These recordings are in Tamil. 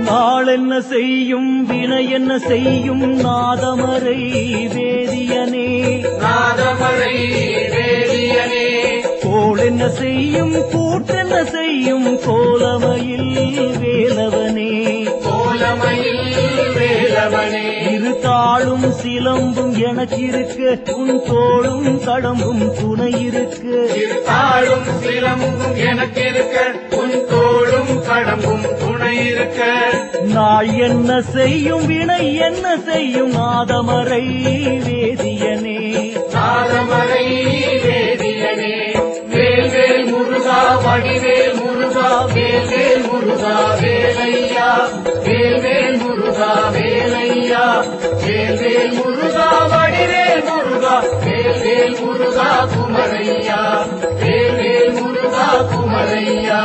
நாள் என்ன செய்யும் வினை என்ன செய்யும் நாதமரை வேதியனே நாதமலை வேதியனே கோள் என்ன செய்யும் கூட்டென்ன செய்யும் கோலமையில் வேலவனே கோலமையில் வேலவனே இரு தாளும் சிலம்பும் எனக்கு இருக்க உன் தோளும் கடம்பும் துணை இருக்க தாழும் சிலம்பும் எனக்கு இருக்க உன் தோளும் கடம்பும் துணை இருக்க நாள் என்ன செய்யும் வினை என்ன செய்யும் நாதமரை வேதியனே நாதமலை வேதியனே வேல்வேல் முருகா வடிவேல் முருகா வேல்வேல் முருகா வேலையா வேல்வேல் முருகா வேலையா வேல்வேல் முருகா வடிவேல் முருகா வேல்வேல் முருகா குமரையா வேல்வேல் முருகா குமரையா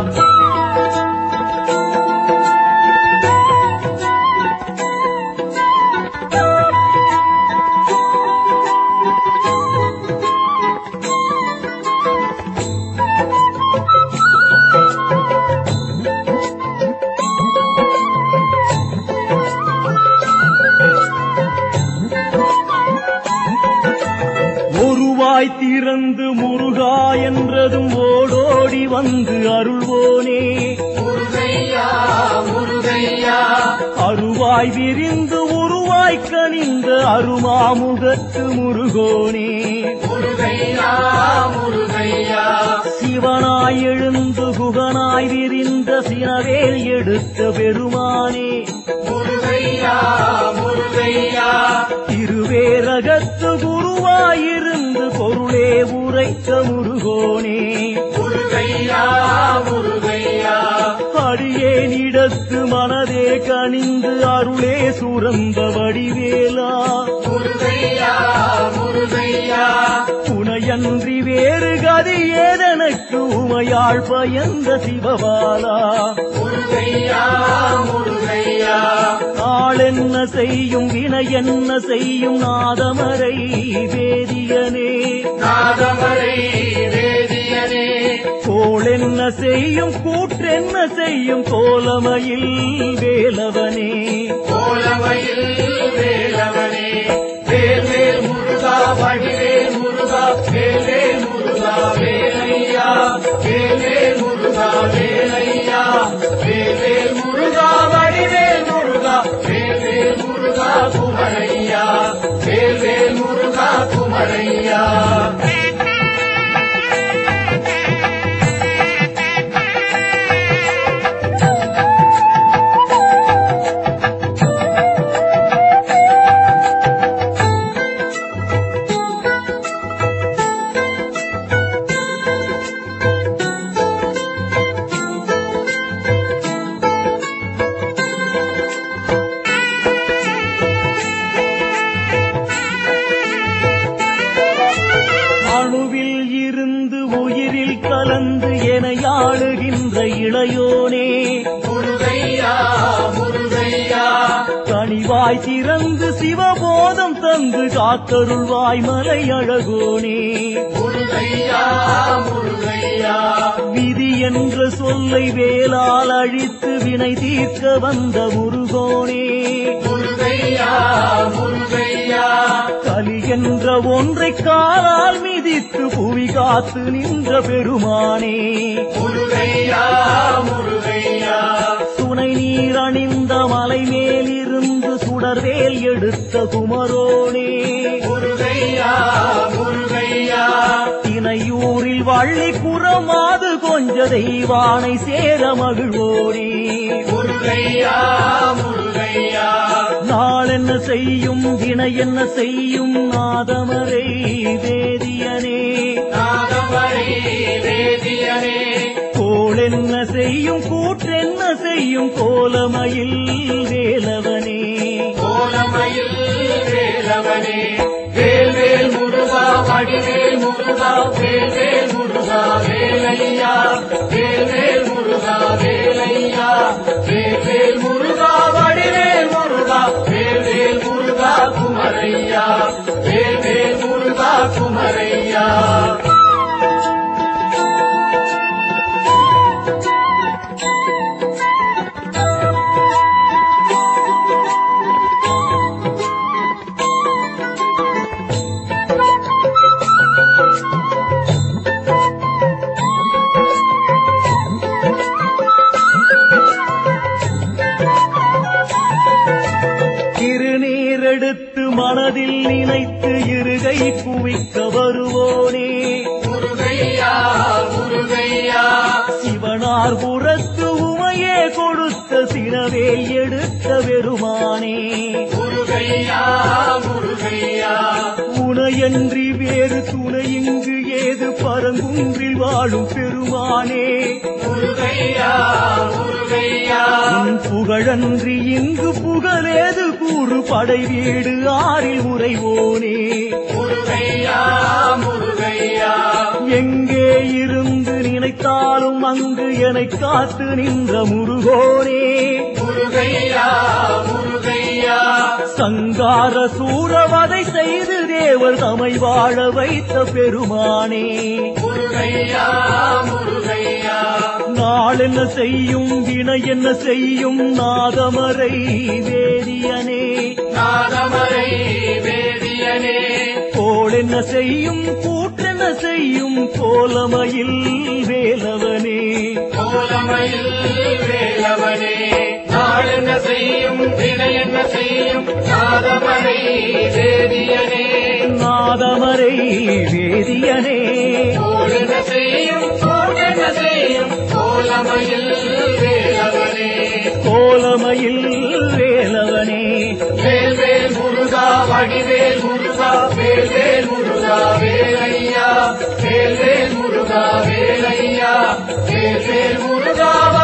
ஒருவாய் திறந்து முருகா என்றதும் ஓடோடி வந்து அருள்வோனே முருகையா முருகையா அருவாய் விரிந்து உருவாய் கனிந்த அருமாமுகத்து முருகோனே முருகையா முருகையா சிவனாய் எழுந்து குகனாய் விரிந்த சினவேல் எடுத்த பெருமானே முருகையா முருகையா திருவேரகத்து குருவாயிருந்து பொருளே உரைத்த முருகோனே முருகையா முருகையா அடியேனிடத்து மனதே கனிந்து அருளே சுரந்த வடிவேலா முருகையா முருகையா துணையன்றி வேறு கதி ஏதனக்கு உமையாள் பயந்த சிவபாலா முருகையா முருகையா நாள் என்ன செய்யும் வினை என்ன செய்யும் நாதமரை வேதியனே நாதமலை வேதியனே கோள் என்ன செய்யும் கூற்றென்ன செய்யும் கோலமையில் வேலவனே கோலமையில் வேலவனே வேல்வேல் முருகா வடிவேல் முருகா வேல்வேல் முருகா வேலையா வேல்வேல் முருகா வேலையா வேல்வேல் முருகா வடிவேல் முருகா வேல்வேல் முருகா குமரையா வேல்வேல் முருகா குமரையா அணுவில் இருந்து உயிரில் கலந்து என ஆளுகின்ற இளையோனே முருகையா முருகையா கனிவாய் திறந்து சிவபோதம் தந்து காத்தருள்வாய் மலை அழகோனே முருகையா முருகையா விதி என்ற சொல்லை வேலால் அழித்து வினை தீர்க்க வந்த முருகோனே முருகையா முருகையா கலி என்ற ஒன்றை காலால் மிதித்து புவி காத்து நின்ற பெருமானே முருகையா முருகையா துணை நீர் அணிந்த மலை மேலிருந்து சுடர்வேல் எடுத்த குமரோனே முருகையா முருகையா தினையூரில் வள்ளி குறமாது கொஞ்ச தெய்வானை சேர மகிழ்வோனே முருகையா முருகையா நாள் என்ன செய்யும் வினை என்ன செய்யும் நாதமரை வேதியனே நாதமலை வேதியனே கோள் என்ன செய்யும் கூற்றென்ன செய்யும் கோலமையில் வேலவனே கோலமையில் வேலவனே வேல்வேல் முருகா வடிவேல் முருகா வேல்வேல் முருகா வேலையா வேல்வேல் முருகா வேலையா வேல்வேல் முருகா வடிவேல் முருகா வேல்வேல் முருகா குமரையா வேல்வேல் முருகா குமரையா நினைத்து இருகை குவிக்க வருவோனே முருகையா முருகையா சிவனார் புறத்து உமையே கொடுத்த சினவேல் எடுத்த பெருமானே முருகையா முருகையா உனையன்றி வேறு துணை இங்கு ஏது பரங்குன்றில் வாழும் பெருமானே முருகையா முருகையா உன் புகழன்றி இங்கு புகழேது கூறு படை வீடு ஆறில் உறைவோனே முருகையா முருகையா எங்கே இருந்து நினைத்தாலும் அங்கு என்னை காத்து நின்ற முருகோனே முருகையா முருகையா சங்கார சூரவதை செய்து தேவர் தமை வாழ வைத்த பெருமானே முருகையா முருகையா நாள் என்ன செய்யும் வினை என்ன செய்யும் நாதமரை வேதியனே நாதமரை வேதியனே கோள் என்ன செய்யும் கூட்டென்ன செய்யும் கோலமையில் வேலவனே கோலமையில் வேலவனே நாள் என்ன செய்யும் வினை என்ன செய்யும் நாதமரை வேதியனே நாதமரை வேதியனே கோல் என்ன செய்யும் கோல் என்ன செய்யும் கோலமையில் வேலவனே கோலமையில் வேலவனே வேல் வேல் முருகா வடிவேல் முருகா வேல் வேல் முருகா வேலையா வேல் வேல் முருகா வேலையா வேல் வேல் முருகா